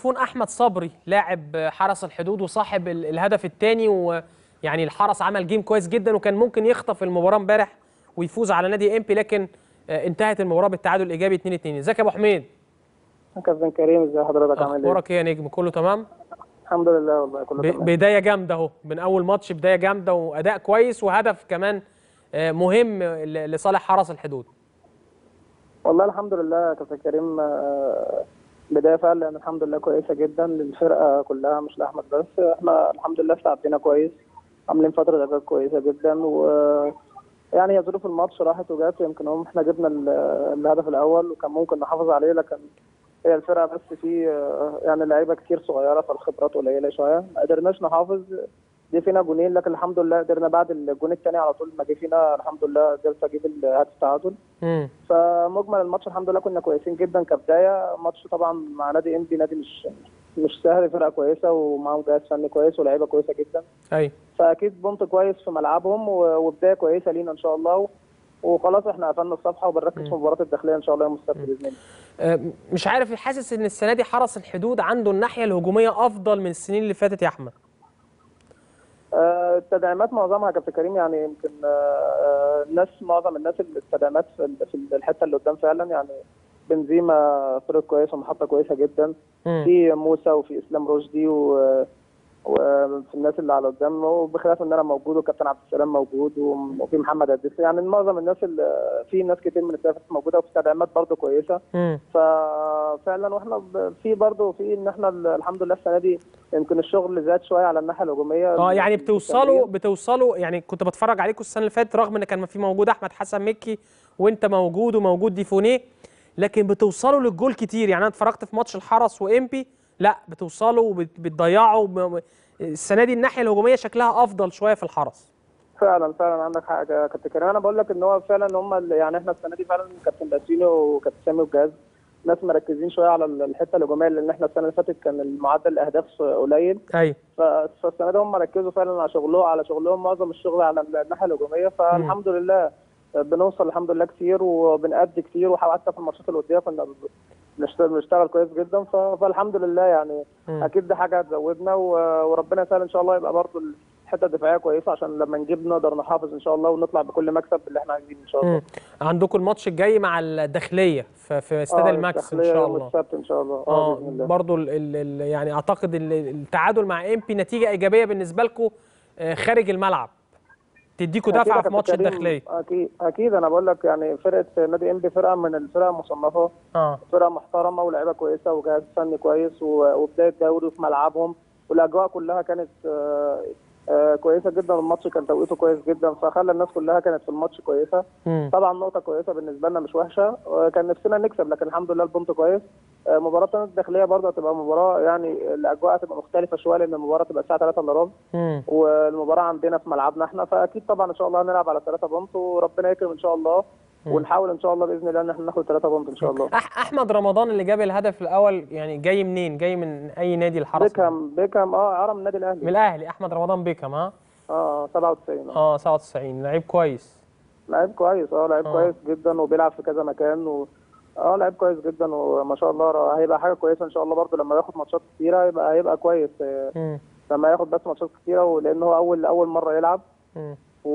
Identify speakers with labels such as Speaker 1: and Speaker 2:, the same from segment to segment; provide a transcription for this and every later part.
Speaker 1: التليفون احمد صبري لاعب حرس الحدود وصاحب ال- الهدف الثاني ويعني الحرس عمل جيم كويس جدا وكان ممكن يخطف المباراه امبارح ويفوز على نادي امبي لكن آه، انتهت المباراه بالتعادل الايجابي 2 2 ازيك يا ابو حميد
Speaker 2: كابتن كريم ازي حضرتك عامل ايه؟
Speaker 1: اخبارك ايه يا نجم كله تمام
Speaker 2: الحمد لله والله كله
Speaker 1: ب-
Speaker 2: تمام
Speaker 1: بدايه جامده اهو من اول ماتش بدايه جامده واداء كويس وهدف كمان آه، مهم ل- لصالح حرس الحدود
Speaker 2: والله الحمد لله يا كابتن كريم آه، بدايه فعلا الحمد لله كويسه جدا للفرقه كلها مش لاحمد بس احنا الحمد لله استعدينا كويس عاملين فتره اداء كويسه جدا و يعني هي ظروف الماتش راحت وجات يمكن هم احنا جبنا ال- الهدف الاول وكان ممكن نحافظ عليه لكن هي الفرقه بس في آه، يعني لعيبه كتير صغيره فالخبرات قليله شويه ما قدرناش نحافظ دي فينا جونين لكن الحمد لله قدرنا بعد الجون الثاني على طول ما جه فينا الحمد لله قدرت اجيب الهدف التعادل
Speaker 1: امم
Speaker 2: فمجمل الماتش الحمد لله كنا كويسين جدا كبدايه ماتش طبعا مع نادي انبي نادي مش مش سهل فرقه كويسه ومعاهم جهاز فني كويس ولاعيبه كويسه جدا
Speaker 1: ايوه
Speaker 2: فاكيد بونت كويس في ملعبهم و- وبدايه كويسه لينا ان شاء الله و- وخلاص احنا قفلنا الصفحه وبنركز في المباراه الداخليه ان شاء الله يوم السبت باذن الله
Speaker 1: آه، مش عارف حاسس ان السنه دي حرس الحدود عنده الناحيه الهجوميه افضل من السنين اللي فاتت يا احمد
Speaker 2: آه، التدعيمات معظمها يا كابتن كريم يعني يمكن آه، آه، الناس معظم الناس اللي التدعيمات في ال- في الحته اللي قدام فعلا يعني بنزيما فرق كويس ومحطه كويسه جدا
Speaker 1: مم.
Speaker 2: في موسى وفي اسلام رشدي و وفي الناس اللي على قدام وبخلاف ان انا موجود وكابتن عبد السلام موجود وم- وفي محمد الدسي يعني معظم الناس اللي في ناس كتير من السافات موجوده وفي تدعيمات برضه كويسه
Speaker 1: مم.
Speaker 2: ففعلا واحنا ب- في برضه في ان احنا ال- الحمد لله السنه دي يمكن الشغل زاد شويه على الناحيه الهجوميه
Speaker 1: اه يعني
Speaker 2: ال-
Speaker 1: بتوصلوا
Speaker 2: التمرين.
Speaker 1: بتوصلوا يعني كنت بتفرج عليكم السنه اللي فاتت رغم ان كان في موجود احمد حسن مكي وانت موجود وموجود ديفونيه لكن بتوصلوا للجول كتير يعني انا اتفرجت في ماتش الحرس وامبي لا بتوصلوا وبتضيعوا وب- السنه دي الناحيه الهجوميه شكلها افضل شويه في الحرس
Speaker 2: فعلا فعلا عندك حق يا كابتن كريم انا بقول لك ان هو فعلا هم اللي- يعني احنا السنه دي فعلا كابتن باسيني وكابتن سامي والجهاز ناس مركزين شويه على ال- الحته الهجوميه لان احنا السنه اللي فاتت كان المعدل الاهداف قليل
Speaker 1: ايوه
Speaker 2: ف- فالسنه دي هم ركزوا فعلا على شغلهم على شغلهم معظم الشغل على الناحيه الهجوميه فالحمد لله بنوصل الحمد لله كتير وبنأدي كتير وحتى في الماتشات الوديه كنا ب- بنشتغل بنشتغل كويس جدا ف- فالحمد لله يعني
Speaker 1: مم.
Speaker 2: اكيد دي حاجه هتزودنا و- وربنا يسهل ان شاء الله يبقى برضه الحته الدفاعيه كويسه عشان لما نجيب نقدر نحافظ ان شاء الله ونطلع بكل مكسب اللي احنا عايزينه ان شاء الله
Speaker 1: مم. عندكم الماتش الجاي مع الداخليه في, في استاد
Speaker 2: آه،
Speaker 1: الماكس ان
Speaker 2: الداخلية
Speaker 1: شاء
Speaker 2: يوم
Speaker 1: الله
Speaker 2: السبت ان شاء الله
Speaker 1: اه
Speaker 2: باذن الله
Speaker 1: برضو ال ال ال يعني اعتقد ال- التعادل مع امبي نتيجه ايجابيه بالنسبه لكم خارج الملعب تديكوا
Speaker 2: أكيد
Speaker 1: دفعه
Speaker 2: يا
Speaker 1: في ماتش
Speaker 2: كابتن كريم،
Speaker 1: الداخليه
Speaker 2: اكيد اكيد انا بقول لك يعني فرقه نادي انبي فرقه من الفرق المصنفه
Speaker 1: اه
Speaker 2: فرقه محترمه ولاعيبه كويسه وجهاز فني كويس و- وبدايه دوري في ملعبهم والاجواء كلها كانت آه، آه، كويسه جدا الماتش كان توقيته كويس جدا فخلى الناس كلها كانت في الماتش كويسه
Speaker 1: مم.
Speaker 2: طبعا نقطه كويسه بالنسبه لنا مش وحشه وكان نفسنا نكسب لكن الحمد لله البونت كويس آه، مباراه الداخليه برضه هتبقى مباراه يعني الاجواء هتبقى مختلفه شويه لان المباراه تبقى الساعه 3 الا ربع
Speaker 1: مم.
Speaker 2: والمباراه عندنا في ملعبنا احنا فاكيد طبعا ان شاء الله هنلعب على 3 بونت وربنا يكرم ان شاء الله ونحاول ان شاء الله باذن الله ان احنا ناخد 3 بونت ان شاء الله
Speaker 1: أح احمد رمضان اللي جاب الهدف الاول يعني جاي منين جاي من اي نادي الحرس
Speaker 2: بيكهام بيكهام اه عرب من النادي
Speaker 1: من
Speaker 2: الاهلي
Speaker 1: الاهلي احمد رمضان بيكهام ها
Speaker 2: اه 97 اه
Speaker 1: اه 97 لعيب كويس
Speaker 2: لعيب كويس اه لعيب
Speaker 1: آه.
Speaker 2: كويس جدا وبيلعب في كذا مكان و... اه لعيب كويس جدا وما شاء الله را- هيبقى حاجه كويسه ان شاء الله برضه لما ياخد ماتشات كتيره هيبقى هيبقى كويس آه،
Speaker 1: مم.
Speaker 2: لما ياخد بس ماتشات كتيره ولان هو اول اول مره يلعب
Speaker 1: مم.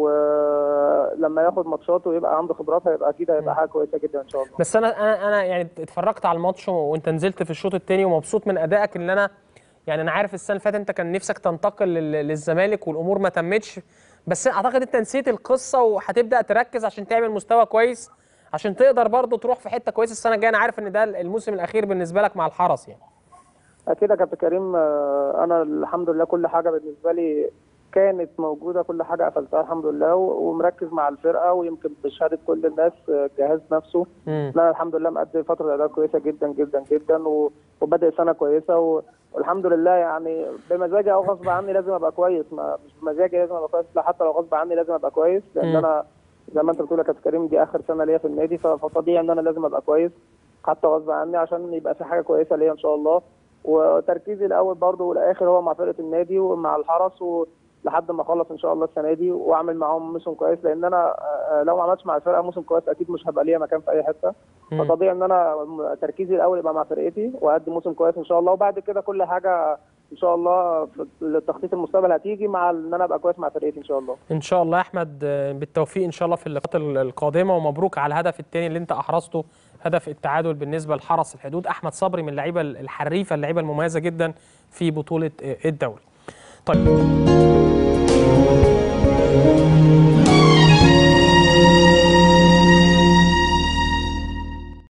Speaker 2: ولما ياخد ماتشات ويبقى عنده خبرات هيبقى اكيد هيبقى حاجه كويسه جدا ان شاء الله
Speaker 1: بس انا انا انا يعني اتفرجت على الماتش وانت نزلت في الشوط الثاني ومبسوط من ادائك اللي انا يعني انا عارف السنه اللي فاتت انت كان نفسك تنتقل لل- للزمالك والامور ما تمتش بس اعتقد انت نسيت القصه وهتبدا تركز عشان تعمل مستوى كويس عشان تقدر برضه تروح في حته كويسه السنه الجايه انا عارف ان ده الموسم الاخير بالنسبه لك مع الحرس يعني
Speaker 2: اكيد يا كابتن كريم آه، انا الحمد لله كل حاجه بالنسبه لي كانت موجوده كل حاجه قفلتها الحمد لله و- ومركز مع الفرقه ويمكن بشهاده كل الناس آه، الجهاز نفسه
Speaker 1: مم.
Speaker 2: إن انا الحمد لله مقضي فتره اداء كويسه جدا جدا جدا و- وبادئ سنه كويسه و- والحمد لله يعني بمزاجي او غصب عني لازم ابقى كويس ما مش بمزاجي لازم ابقى كويس لا حتى لو غصب عني لازم ابقى كويس لان
Speaker 1: مم.
Speaker 2: انا زي ما انت بتقول يا كابتن كريم دي اخر سنه ليا في النادي ف- فطبيعي ان انا لازم ابقى كويس حتى غصب عني عشان يبقى في حاجه كويسه ليا ان شاء الله وتركيزي الاول برضه والاخر هو مع فرقه النادي ومع الحرس و... لحد ما اخلص ان شاء الله السنه دي واعمل معاهم موسم كويس لان انا آه، لو ما عملتش مع الفرقه موسم كويس اكيد مش هبقى ليا مكان في اي حته
Speaker 1: مم.
Speaker 2: فطبيعي ان انا م- تركيزي الاول يبقى مع فرقتي واقدم موسم كويس ان شاء الله وبعد كده كل حاجه ان شاء الله في التخطيط المستقبل هتيجي مع ان انا ابقى كويس مع فرقتي ان شاء الله
Speaker 1: ان شاء الله يا احمد آه، بالتوفيق ان شاء الله في اللقاءات ال- القادمه ومبروك على الهدف الثاني اللي انت احرزته هدف التعادل بالنسبه لحرس الحدود احمد صبري من اللعيبه الحريفه اللعيبه المميزه جدا في بطوله آه، الدوري طيب